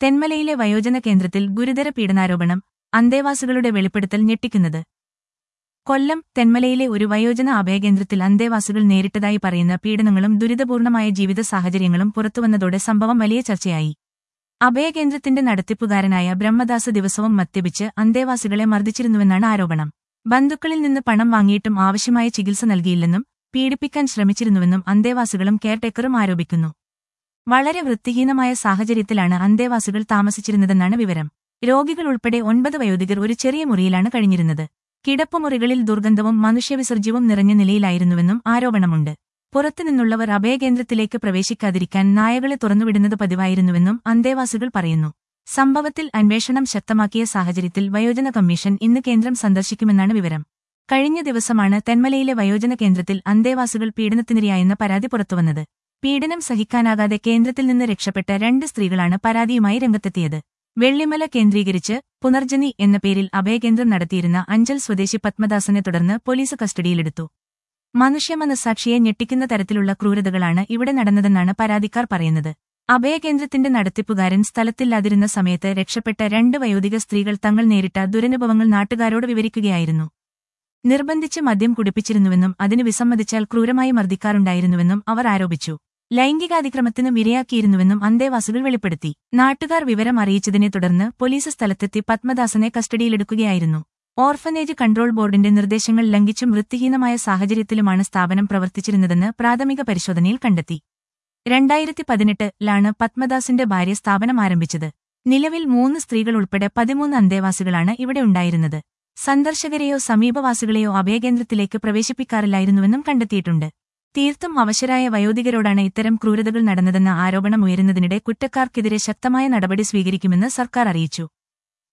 തെന്മലയിലെ വയോജന കേന്ദ്രത്തിൽ ഗുരുതര പീഡനാരോപണം അന്തേവാസികളുടെ വെളിപ്പെടുത്തൽ ഞെട്ടിക്കുന്നത് കൊല്ലം തെന്മലയിലെ ഒരു വയോജന അഭയകേന്ദ്രത്തിൽ അന്തേവാസികൾ നേരിട്ടതായി പറയുന്ന പീഡനങ്ങളും ദുരിതപൂർണമായ ജീവിത സാഹചര്യങ്ങളും പുറത്തുവന്നതോടെ സംഭവം വലിയ ചർച്ചയായി അഭയകേന്ദ്രത്തിന്റെ നടത്തിപ്പുകാരനായ ബ്രഹ്മദാസ് ദിവസവും മദ്യപിച്ച് അന്തേവാസികളെ മർദ്ദിച്ചിരുന്നുവെന്നാണ് ആരോപണം ബന്ധുക്കളിൽ നിന്ന് പണം വാങ്ങിയിട്ടും ആവശ്യമായ ചികിത്സ നൽകിയില്ലെന്നും പീഡിപ്പിക്കാൻ ശ്രമിച്ചിരുന്നുവെന്നും അന്തേവാസികളും കെയർടേക്കറും ആരോപിക്കുന്നു വളരെ വൃത്തിഹീനമായ സാഹചര്യത്തിലാണ് അന്തേവാസികൾ താമസിച്ചിരുന്നതെന്നാണ് വിവരം രോഗികൾ ഉൾപ്പെടെ ഒൻപത് വയോധികർ ഒരു ചെറിയ മുറിയിലാണ് കഴിഞ്ഞിരുന്നത് കിടപ്പുമുറികളിൽ ദുർഗന്ധവും മനുഷ്യവിസർജ്യവും നിറഞ്ഞ നിലയിലായിരുന്നുവെന്നും ആരോപണമുണ്ട് പുറത്തുനിന്നുള്ളവർ അഭയകേന്ദ്രത്തിലേക്ക് പ്രവേശിക്കാതിരിക്കാൻ നായകളെ തുറന്നുവിടുന്നത് പതിവായിരുന്നുവെന്നും അന്തേവാസികൾ പറയുന്നു സംഭവത്തിൽ അന്വേഷണം ശക്തമാക്കിയ സാഹചര്യത്തിൽ വയോജന കമ്മീഷൻ ഇന്ന് കേന്ദ്രം സന്ദർശിക്കുമെന്നാണ് വിവരം കഴിഞ്ഞ ദിവസമാണ് തെന്മലയിലെ വയോജന കേന്ദ്രത്തിൽ അന്തേവാസികൾ പീഡനത്തിനിരയായെന്ന പരാതി പുറത്തുവന്നത് പീഡനം സഹിക്കാനാകാതെ കേന്ദ്രത്തിൽ നിന്ന് രക്ഷപ്പെട്ട രണ്ട് സ്ത്രീകളാണ് പരാതിയുമായി രംഗത്തെത്തിയത് വെള്ളിമല കേന്ദ്രീകരിച്ച് പുനർജനി എന്ന പേരിൽ അഭയകേന്ദ്രം നടത്തിയിരുന്ന അഞ്ചൽ സ്വദേശി പത്മദാസനെ തുടർന്ന് പോലീസ് കസ്റ്റഡിയിലെടുത്തു മനുഷ്യമനസാക്ഷിയെ ഞെട്ടിക്കുന്ന തരത്തിലുള്ള ക്രൂരതകളാണ് ഇവിടെ നടന്നതെന്നാണ് പരാതിക്കാർ പറയുന്നത് അഭയകേന്ദ്രത്തിന്റെ നടത്തിപ്പുകാരൻ സ്ഥലത്തില്ലാതിരുന്ന സമയത്ത് രക്ഷപ്പെട്ട രണ്ട് വയോധിക സ്ത്രീകൾ തങ്ങൾ നേരിട്ട ദുരനുഭവങ്ങൾ നാട്ടുകാരോട് വിവരിക്കുകയായിരുന്നു നിർബന്ധിച്ച് മദ്യം കുടിപ്പിച്ചിരുന്നുവെന്നും അതിന് വിസമ്മതിച്ചാൽ ക്രൂരമായി മർദ്ദിക്കാറുണ്ടായിരുന്നുവെന്നും അവർ ആരോപിച്ചു ലൈംഗികാതിക്രമത്തിന് ഇരയാക്കിയിരുന്നുവെന്നും അന്തേവാസികൾ വെളിപ്പെടുത്തി നാട്ടുകാർ വിവരം അറിയിച്ചതിനെ തുടർന്ന് പോലീസ് സ്ഥലത്തെത്തി പത്മദാസനെ കസ്റ്റഡിയിലെടുക്കുകയായിരുന്നു ഓർഫനേജ് കൺട്രോൾ ബോർഡിന്റെ നിർദ്ദേശങ്ങൾ ലംഘിച്ചും വൃത്തിഹീനമായ സാഹചര്യത്തിലുമാണ് സ്ഥാപനം പ്രവർത്തിച്ചിരുന്നതെന്ന് പ്രാഥമിക പരിശോധനയിൽ കണ്ടെത്തി രണ്ടായിരത്തി പതിനെട്ടിലാണ് പത്മദാസിന്റെ ഭാര്യ സ്ഥാപനം ആരംഭിച്ചത് നിലവിൽ മൂന്ന് സ്ത്രീകൾ ഉൾപ്പെടെ പതിമൂന്ന് അന്തേവാസികളാണ് ഇവിടെ ഉണ്ടായിരുന്നത് സന്ദർശകരെയോ സമീപവാസികളെയോ അഭയകേന്ദ്രത്തിലേക്ക് പ്രവേശിപ്പിക്കാറില്ലായിരുന്നുവെന്നും കണ്ടെത്തിയിട്ടുണ്ട് തീർത്തും അവശരായ വയോധികരോടാണ് ഇത്തരം ക്രൂരതകൾ നടന്നതെന്ന ആരോപണം ഉയരുന്നതിനിടെ കുറ്റക്കാർക്കെതിരെ ശക്തമായ നടപടി സ്വീകരിക്കുമെന്ന് സർക്കാർ അറിയിച്ചു